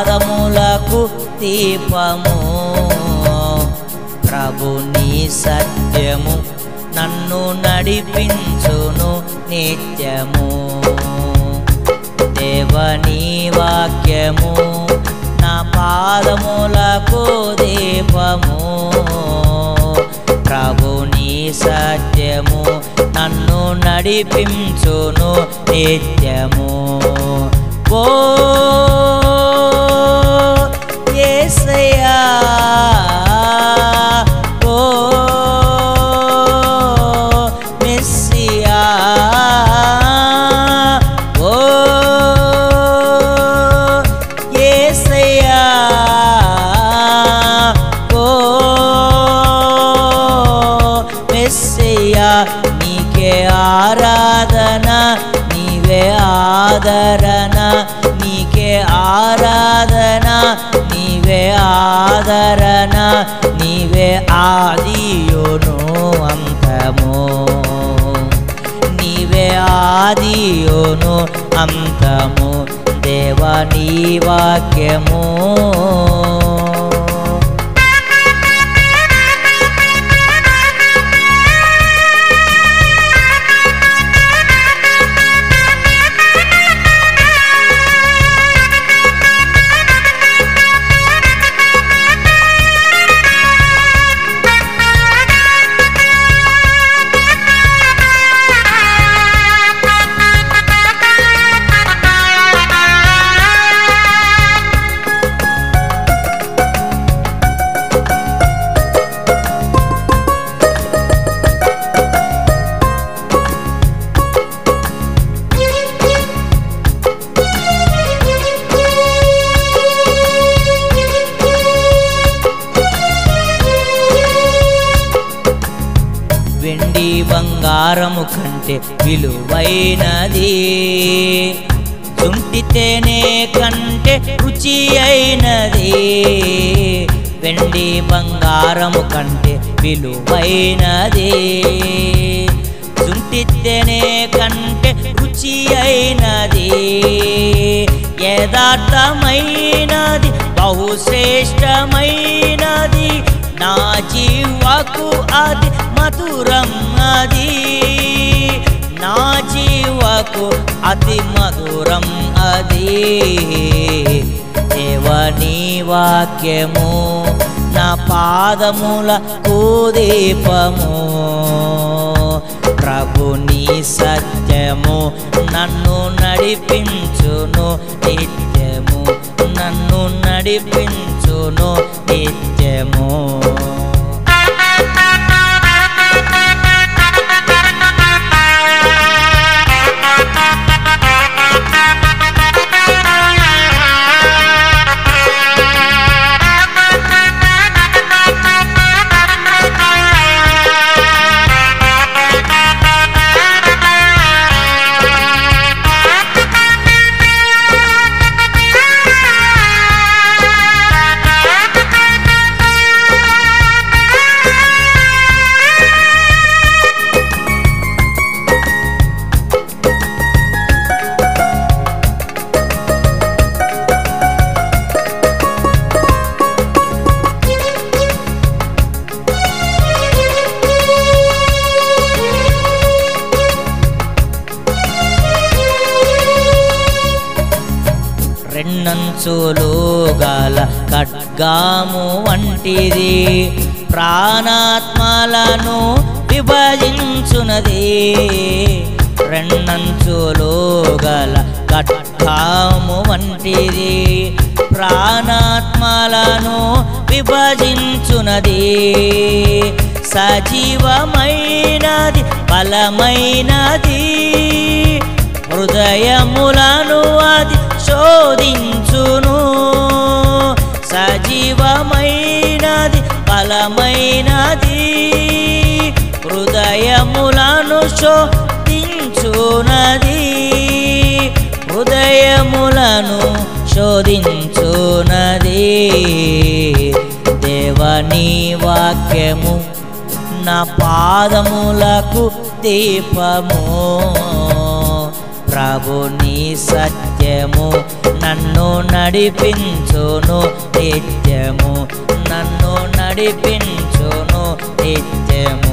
పాదములకు దీపము ప్రభు నీ సత్యము నన్ను నడిపించును నిత్యము దేవని వాక్యము నా పాదములకు దీపము ప్రభు నీ సత్యము నన్ను నడిపించును నిత్యము ఓ యేసయ్యా ఓ మెస్సియా ఓ యేసయ్యా ఓ మెస్సియా నీకే ఆరాధన నీవే ఆదరణ నీకే ఆరాధన నీవే ఆదరణ నీవే ఆదియోను అంతము నీవే ఆదియోను అంతము దేవా నీ వాక్యము వెండి బంగారము కంటే విలువైనది చుంటి తేనె కంటే రుచి అయినది వెండి బంగారము కంటే విలువైనది చుంటి తేనె కంటే రుచి అయినది యథార్థమైనది బహుశ్రేష్టమైనది నా జీవకు అది మధురం అది నా జీవకు అతి మధురం అది దేవని వాక్యము నా పాదములకు దీపము ప్రభు నీ సత్యము నన్ను నడిపించును నిత్యము నన్ను నడిపించును నిత్యము రెండంచులు గల ఖడ్గాము వంటిది ప్రాణాత్మలను విభజించునది రెండంచులు గల ఖడ్గాము వంటిది ప్రాణాత్మలను విభజించునది సజీవమైనది బలమైనది హృదయములను అది శోధించును సజీవమైనది బలమైనది హృదయములను శోధించునది హృదయములను శోధించునది దేవని వాక్యము నా పాదములకు దీపము ప్రభు నీ సత్యము నన్ను నడిపించును నిత్యము నన్ను నడిపించును నిత్యము